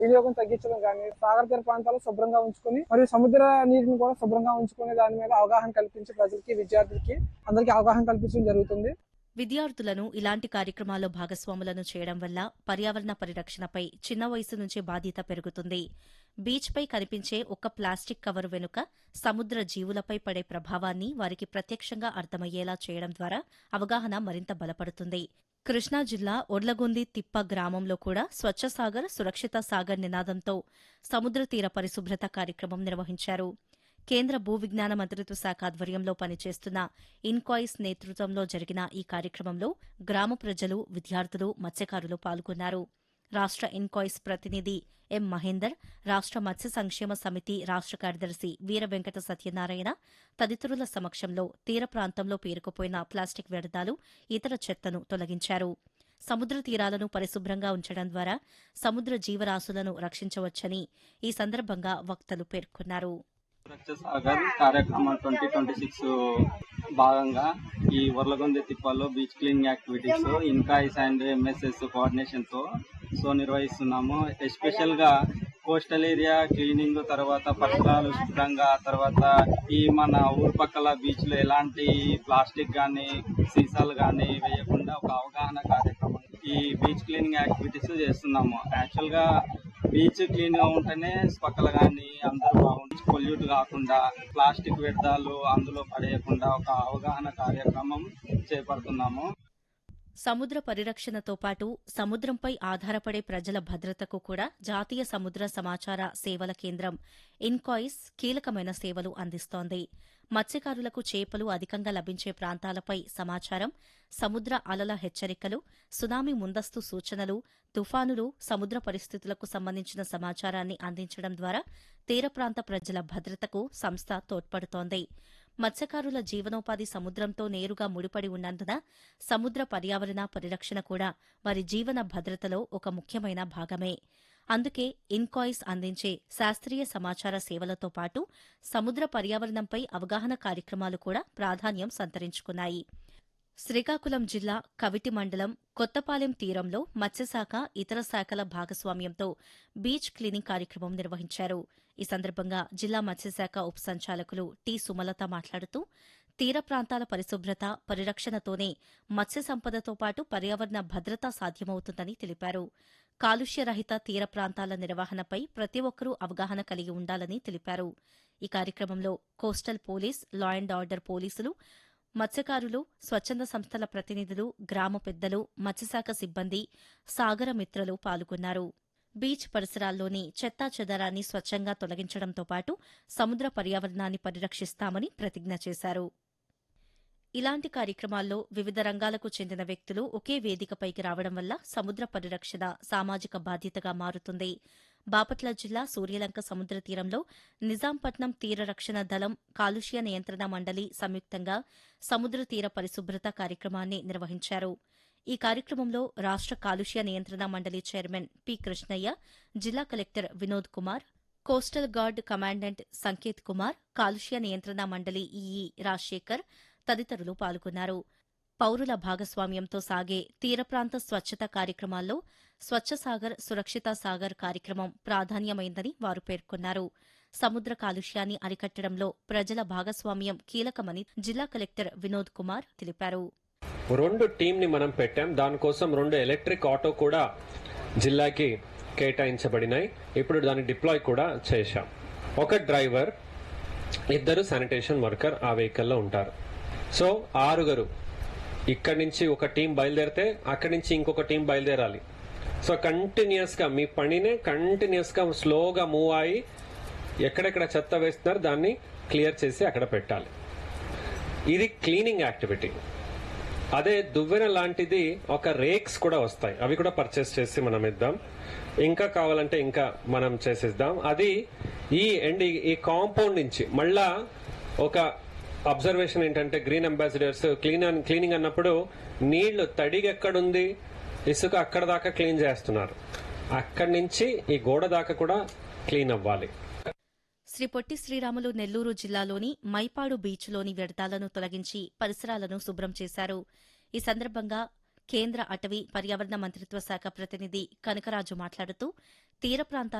వినియోగం తగ్గించడం కానీ సాగర తీర ప్రాంతాలు శుభ్రంగా ఉంచుకొని మరియు సముద్ర నీటిని కూడా శుభ్రంగా ఉంచుకునే దాని మీద అవగాహన కల్పించి ప్రజలకి విద్యార్థులకి అందరికీ అవగాహన కల్పించడం జరుగుతుంది విద్యార్థులను ఇలాంటి కార్యక్రమాల్లో భాగస్వాములను చేయడం వల్ల పర్యావరణ పరిరక్షణపై చిన్న వయసు నుంచే బాధ్యత పెరుగుతుంది బీచ్పై కనిపించే ఒక ప్లాస్టిక్ కవర్ వెనుక సముద్ర జీవులపై పడే ప్రభావాన్ని వారికి ప్రత్యక్షంగా అర్థమయ్యేలా చేయడం ద్వారా అవగాహన మరింత బలపడుతుంది కృష్ణా జిల్లా ఒడ్లగొంది తిప్ప గ్రామంలో కూడా స్వచ్ఛ సాగర్ సురక్షిత సాగర్ నినాదంతో సముద్ర తీర పరిశుభ్రత కార్యక్రమం నిర్వహించారు కేంద్ర భూ విజ్ఞాన మంత్రిత్వ శాఖ ఆధ్వర్యంలో పనిచేస్తున్న ఇన్కాయిస్ నేతృత్వంలో జరిగిన ఈ కార్యక్రమంలో గ్రామ ప్రజలు విద్యార్థులు మత్స్యకారులు పాల్గొన్నారు రాష్ట్ర ఇన్కాయిస్ ప్రతినిధి ఎం మహేందర్ రాష్ట్ర మత్స్య సంక్షేమ సమితి రాష్ట్ర కార్యదర్శి వీర వెంకట సత్యనారాయణ తదితరుల సమక్షంలో తీర ప్రాంతంలో పేరుకుపోయిన ప్లాస్టిక్ వ్యర్థాలు ఇతర చెత్తను తొలగించారు సముద్ర తీరాలను పరిశుభ్రంగా ఉంచడం ద్వారా సముద్ర జీవరాశులను రక్షించవచ్చని ఈ సందర్భంగా వక్తలు పేర్కొన్నారు సురక్ష సాగర్ కార్యక్రమం ట్వంటీ ట్వంటీ సిక్స్ భాగంగా ఈ వర్లగొంది తిప్పల్లో beach cleaning activities INCOIS and MSS coordination తో సో నిర్వహిస్తున్నాము ఎస్పెషల్ గా కోస్టల్ ఏరియా క్లీనింగ్ తర్వాత పరిసరాలు శుభ్రంగా తర్వాత ఈ మన ఊరు పక్కల బీచ్ లో ఎలాంటి ప్లాస్టిక్ గానీ సీసాలు గానీ వేయకుండా ఒక అవగాహన కార్యక్రమం ఈ బీచ్ క్లీనింగ్ యాక్టివిటీస్ చేస్తున్నాము యాక్చువల్ గా బీచ్ క్లీన్ గా ఉంటేనే పక్కల కానీ అందరూ బాగుండి పొల్యూట్ కాకుండా ప్లాస్టిక్ వ్యర్థాలు అందులో పడేయకుండా ఒక అవగాహన కార్యక్రమం చేపడుతున్నాము సముద్ర పరిరక్షణతో పాటు సముద్రంపై ఆధారపడే ప్రజల భద్రతకు కూడా జాతీయ సముద్ర సమాచార సేవల కేంద్రం ఇన్కాయిస్ కీలకమైన సేవలు అందిస్తోంది మత్స్యకారులకు చేపలు అధికంగా లభించే ప్రాంతాలపై సమాచారం సముద్ర అలల హెచ్చరికలు సునామీ ముందస్తు సూచనలు తుఫానులు సముద్ర పరిస్థితులకు సంబంధించిన సమాచారాన్ని అందించడం ద్వారా తీర ప్రాంత ప్రజల భద్రతకు సంస్థ తోడ్పడుతోంది మత్స్యకారుల జీవనోపాధి సముద్రంతో నేరుగా ముడిపడి ఉన్నందున సముద్ర పర్యావరణ పరిరక్షణ కూడా వారి జీవన భద్రతలో ఒక ముఖ్యమైన భాగమే అందుకే ఇన్కాయిస్ అందించే శాస్త్రీయ సమాచార సేవలతో పాటు సముద్ర పర్యావరణంపై అవగాహన కార్యక్రమాలు కూడా ప్రాధాన్యం సంతరించుకున్నాయి శ్రీకాకుళం జిల్లా కవిటి మండలం కొత్తపాలెం తీరంలో మత్స్యశాఖ ఇతర శాఖల భాగస్వామ్యంతో బీచ్ క్లీనింగ్ కార్యక్రమం నిర్వహించారు ఈ సందర్భంగా జిల్లా మత్స్యశాఖ ఉప సంచాలకులు టి సుమలత మాట్లాడుతూ తీర ప్రాంతాల పరిశుభ్రత పరిరక్షణతోనే మత్స్య సంపదతో పాటు పర్యావరణ భద్రత సాధ్యమవుతుందని తెలిపారు కాలుష్యరహిత తీర ప్రాంతాల నిర్వహణపై ప్రతి ఒక్కరూ అవగాహన కలిగి ఉండాలని తెలిపారు ఈ కార్యక్రమంలో coastal police law and order పోలీసులు మత్స్యకారులు స్వచ్ఛంద సంస్థల ప్రతినిధులు గ్రామ పెద్దలు మత్స్యశాఖ సిబ్బంది సాగర మిత్రులు పాల్గొన్నారు బీచ్ పరిసరాల్లోని చెత్తా చెదారాన్ని స్వచ్ఛంగా తొలగించడంతో పాటు సముద్ర పర్యావరణాన్ని పరిరక్షిస్తామని ప్రతిజ్ఞ చేశారు ఇలాంటి కార్యక్రమాల్లో వివిధ రంగాలకు చెందిన వ్యక్తులు ఒకే వేదికపైకి రావడం వల్ల సముద్ర పరిరక్షణ సామాజిక బాధ్యతగా మారుతుంది బాపట్ల జిల్లా సూర్యలంక సముద్ర తీరంలో నిజాంపట్నం తీర రక్షణ దళం కాలుష్య నియంత్రణ మండలి సంయుక్తంగా సముద్ర తీర పరిశుభ్రత కార్యక్రమాన్ని నిర్వహించారు ఈ కార్యక్రమంలో రాష్ట కాలుష్య నియంత్రణ మండలి చైర్మన్ పి కృష్ణయ్య జిల్లా collector Vinod Kumar coastal guard commandant Sanket Kumar కాలుష్య నియంత్రణ మండలి ఈఈ రాజశేఖర్ తదితరులు పాల్గొన్నారు పౌరుల భాగస్వామ్యంతో సాగే తీర ప్రాంత స్వచ్ఛత కార్యక్రమాల్లో స్వచ్ఛ సాగర్ సురక్షిత సాగర్ కార్యక్రమం ప్రాధాన్యమైందని వారు పేర్కొన్నారు సముద్ర కాలుష్యాన్ని అరికట్టడంలో ప్రజల భాగస్వామ్యం కీలకమని జిల్లా కలెక్టర్ వినోద్ కుమార్ తెలిపారు రెండు టీం ని మనం పెట్టాం దానికోసం రెండు ఎలక్ట్రిక్ ఆటో కూడా జిల్లాకి కేటాయించబడినాయి ఇప్పుడు దాన్ని డిప్లాయ్ కూడా చేశాం ఒక డ్రైవర్ ఇద్దరు శానిటేషన్ వర్కర్ ఆ వెహికల్లో ఉంటారు సో ఆరుగురు ఇక్కడి నుంచి ఒక టీం బయలుదేరితే అక్కడి నుంచి ఇంకొక టీం బయలుదేరాలి సో కంటిన్యూస్ గా మీ పనినే కంటిన్యూస్ గా స్లోగా మూవ్ అయ్యి ఎక్కడెక్కడ చెత్త వేస్తున్నారు దాన్ని క్లియర్ చేసి అక్కడ పెట్టాలి ఇది క్లీనింగ్ యాక్టివిటీ అదే దువ్వెన లాంటిది ఒక రేక్స్ కూడా వస్తాయి అవి కూడా పర్చేస్ చేసి మనం ఇద్దాం ఇంకా కావాలంటే ఇంకా మనం చేసిద్దాం అది ఈ ఎండ్ ఈ కాంపౌండ్ నుంచి మళ్ళా ఒక అబ్జర్వేషన్ ఏంటంటే గ్రీన్ అంబాసిడర్స్ క్లీన్ క్లీనింగ్ అన్నప్పుడు నీళ్లు తడిగా ఎక్కడుంది ఇసుక అక్కడ దాకా క్లీన్ చేస్తున్నారు అక్కడి నుంచి ఈ గోడ దాకా కూడా క్లీన్ అవ్వాలి శ్రీ పొట్టి శ్రీరాములు నెల్లూరు జిల్లాలోని మైపాడు బీచ్లోని వ్యర్థాలను తొలగించి పరిసరాలను శుభ్రం చేశారు ఈ సందర్భంగా కేంద్ర అటవీ పర్యావరణ మంత్రిత్వ శాఖ ప్రతినిధి కనకరాజు మాట్లాడుతూ తీర ప్రాంతాల్లో